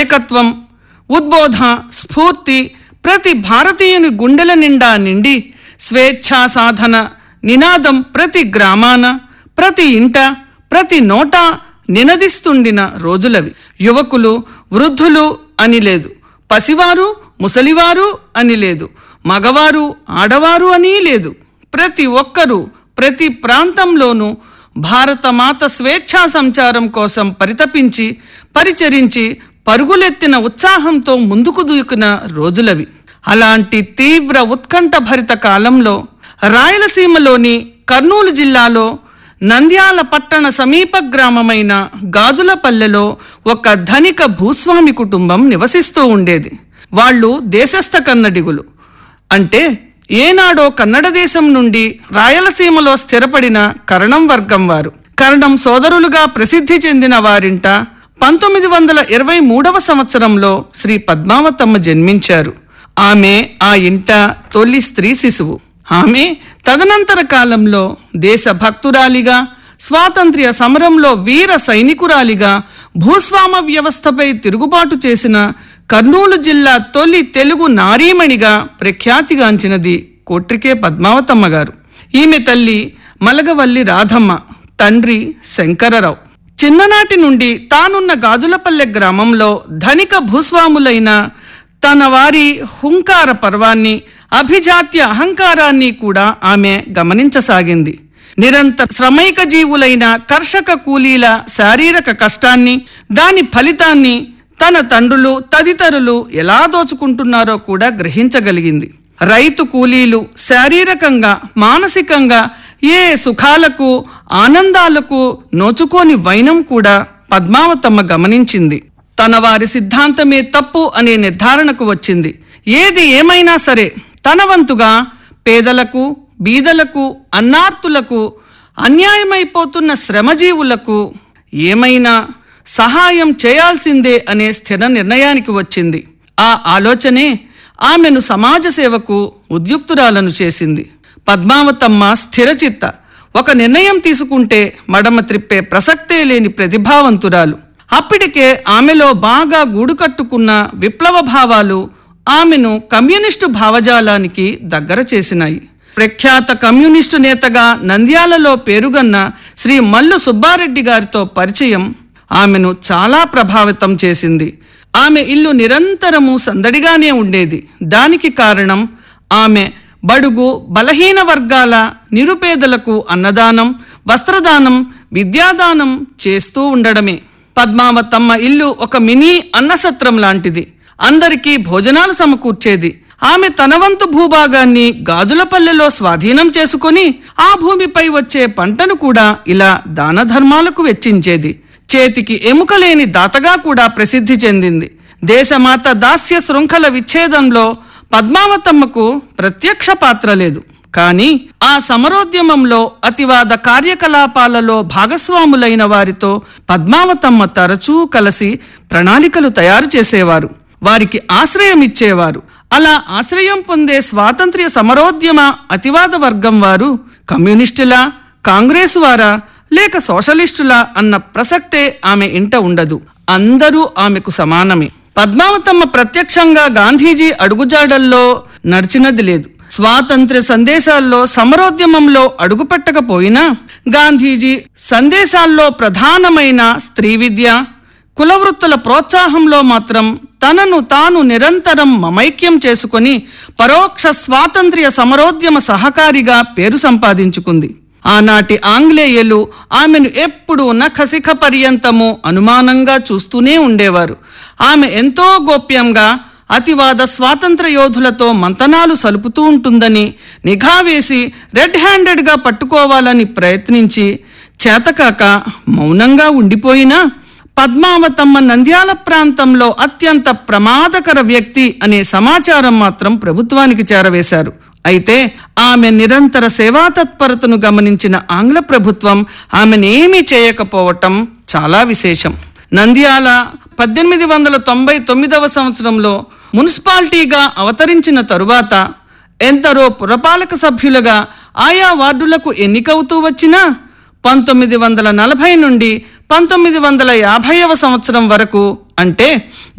నాయకత్వం ఉద్బోధ స్ఫూర్తి ప్రతి భారతీయుని గుండెల నిండా నిండి స్వేచ్ఛా సాధన నినాదం ప్రతి గ్రామాన ప్రతి ఇంట ప్రతి నోట నినదిస్తుండిన రోజులవి యువకులు వృద్ధులు అని లేదు పసివారు ముసలివారు అని లేదు మగవారు ఆడవారు అని లేదు ప్రతి ఒక్కరూ ప్రతి ప్రాంతంలోనూ భారతమాత స్వేచ్ఛా సంచారం కోసం పరితపించి పరిచరించి పరుగులెత్తిన ఉత్సాహంతో ముందుకు దూకిన రోజులవి అలాంటి తీవ్ర ఉత్కంఠ భరిత కాలంలో రాయలసీమలోని కర్నూలు జిల్లాలో నంద్యాల పట్టణ సమీప గ్రామమైన గాజులపల్లెలో ఒక ధనిక భూస్వామి కుటుంబం నివసిస్తూ ఉండేది వాళ్ళు దేశస్థ కన్నడిగులు అంటే ఏనాడో కన్నడ దేశం నుండి రాయలసీమలో స్థిరపడిన కరణం వర్గం వారు కరణం సోదరులుగా ప్రసిద్ధి చెందిన వారింట పంతొమ్మిది వందల ఇరవై మూడవ సంవత్సరంలో శ్రీ పద్మావతమ్మ జన్మించారు ఆమె ఆ ఇంట తొలి స్త్రీ శిశువు ఆమె తదనంతర కాలంలో దేశ భక్తురాలిగా స్వాతంత్ర్య సమరంలో వీర సైనికురాలిగా భూస్వామ వ్యవస్థపై తిరుగుబాటు చేసిన కర్నూలు జిల్లా తొలి తెలుగు నారీమణిగా ప్రఖ్యాతిగాంచినది కోట్రికే పద్మావతమ్మ గారు ఈమె తల్లి మలగవల్లి రాధమ్మ తండ్రి శంకరరావు చిన్ననాటి నుండి తానున్న గాజులపల్లె గ్రామంలో ధనిక భూస్వాములైన తన వారి హుంకార పర్వాన్ని అభిజాత్య అహంకారాన్ని కూడా ఆమె గమనించసాగింది నిరంతర శ్రమైక జీవులైన కర్షక కూలీల శారీరక కష్టాన్ని దాని ఫలితాన్ని తన తండ్రులు తదితరులు ఎలా దోచుకుంటున్నారో కూడా గ్రహించగలిగింది రైతు కూలీలు శారీరకంగా మానసికంగా ఏ సుఖాలకు ఆనందాలకు నోచుకోని వైనం కూడా పద్మావతమ్మ గమనించింది తన వారి సిద్ధాంతమే తప్పు అనే నిర్ధారణకు వచ్చింది ఏది ఏమైనా సరే తన వంతుగా పేదలకు బీదలకు అన్నార్తులకు అన్యాయమైపోతున్న శ్రమజీవులకు ఏమైనా సహాయం చేయాల్సిందే అనే స్థిర నిర్ణయానికి వచ్చింది ఆ ఆలోచనే ఆమెను సమాజ సేవకు ఉద్యుక్తురాలను చేసింది పద్మావతమ్మ స్థిరచిత్త ఒక నిర్ణయం తీసుకుంటే మడమ త్రిప్పే ప్రసక్తే లేని ప్రతిభావంతురాలు అప్పటికే ఆమెలో బాగా గూడు కట్టుకున్న విప్లవ భావాలు ఆమెను కమ్యూనిస్టు భావజాలానికి దగ్గర చేసినాయి ప్రఖ్యాత కమ్యూనిస్టు నేతగా నంద్యాలలో పేరుగన్న శ్రీ మల్లు సుబ్బారెడ్డి గారితో పరిచయం ఆమెను చాలా ప్రభావితం చేసింది ఆమె ఇల్లు నిరంతరము సందడిగానే ఉండేది దానికి కారణం ఆమె బడుగు బలహీన వర్గాల నిరుపేదలకు అన్నదానం వస్త్రదానం విద్యాదానం చేస్తూ ఉండడమే పద్మావతమ్మ ఇల్లు ఒక మినీ అన్నసత్రం లాంటిది అందరికీ భోజనాలు సమకూర్చేది ఆమె తన వంతు భూభాగాన్ని గాజులపల్లెలో స్వాధీనం చేసుకుని ఆ భూమిపై వచ్చే పంటను కూడా ఇలా దాన ధర్మాలకు వెచ్చించేది చేతికి ఎముకలేని దాతగా కూడా ప్రసిద్ధి చెందింది దేశమాత దాస్య శృంఖల విచ్ఛేదంలో పద్మావతమ్మకు ప్రత్యక్ష పాత్ర లేదు కానీ ఆ సమరోద్యమంలో అతివాద కార్యకలాపాలలో భాగస్వాములైన వారితో పద్మావతమ్మ తరచూ కలిసి ప్రణాళికలు తయారు చేసేవారు వారికి ఆశ్రయం ఇచ్చేవారు అలా ఆశ్రయం పొందే స్వాతంత్ర్య సమరోద్యమ అతివాద వర్గం వారు కమ్యూనిస్టులా కాంగ్రెస్ వారా లేక సోషలిస్టులా అన్న ప్రసక్తే ఆమె ఇంట ఉండదు అందరూ ఆమెకు సమానమే పద్మావతమ్మ ప్రత్యక్షంగా గాంధీజీ అడుగుజాడల్లో నడిచినది లేదు స్వాతంత్ర్య సందేశాల్లో సమరోద్యమంలో అడుగుపెట్టకపోయినా గాంధీజీ సందేశాల్లో ప్రధానమైన స్త్రీ విద్య కులవృత్తుల ప్రోత్సాహంలో మాత్రం తనను తాను నిరంతరం మమైక్యం చేసుకొని పరోక్ష స్వాతంత్ర్య సమరోద్యమ సహకారిగా పేరు సంపాదించుకుంది ఆనాటి ఆంగ్లేయులు ఆమెను ఎప్పుడూ నఖశిఖ పర్యంతము అనుమానంగా చూస్తూనే ఉండేవారు ఆమె ఎంతో గోప్యంగా అతివాద స్వాతంత్ర యోధులతో మంతనాలు సలుపుతూ ఉంటుందని నిఘా వేసి రెడ్ హ్యాండెడ్గా పట్టుకోవాలని ప్రయత్నించి చేతకాక మౌనంగా ఉండిపోయినా పద్మావతమ్మ నంద్యాల ప్రాంతంలో అత్యంత ప్రమాదకర వ్యక్తి అనే సమాచారం మాత్రం ప్రభుత్వానికి చేరవేశారు అయితే ఆమె నిరంతర సేవా తత్పరతను గమనించిన ఆంగ్ల ప్రభుత్వం ఆమెనేమీ చేయకపోవటం చాలా విశేషం నంద్యాల పద్దెనిమిది వందల తొంభై తొమ్మిదవ సంవత్సరంలో మున్సిపాలిటీగా అవతరించిన తరువాత ఎందరో పురపాలక సభ్యులుగా ఆయా వార్డులకు ఎన్నికవుతూ వచ్చినా పంతొమ్మిది వందల నలభై నుండి పంతొమ్మిది వందల యాభైవ సంవత్సరం వరకు అంటే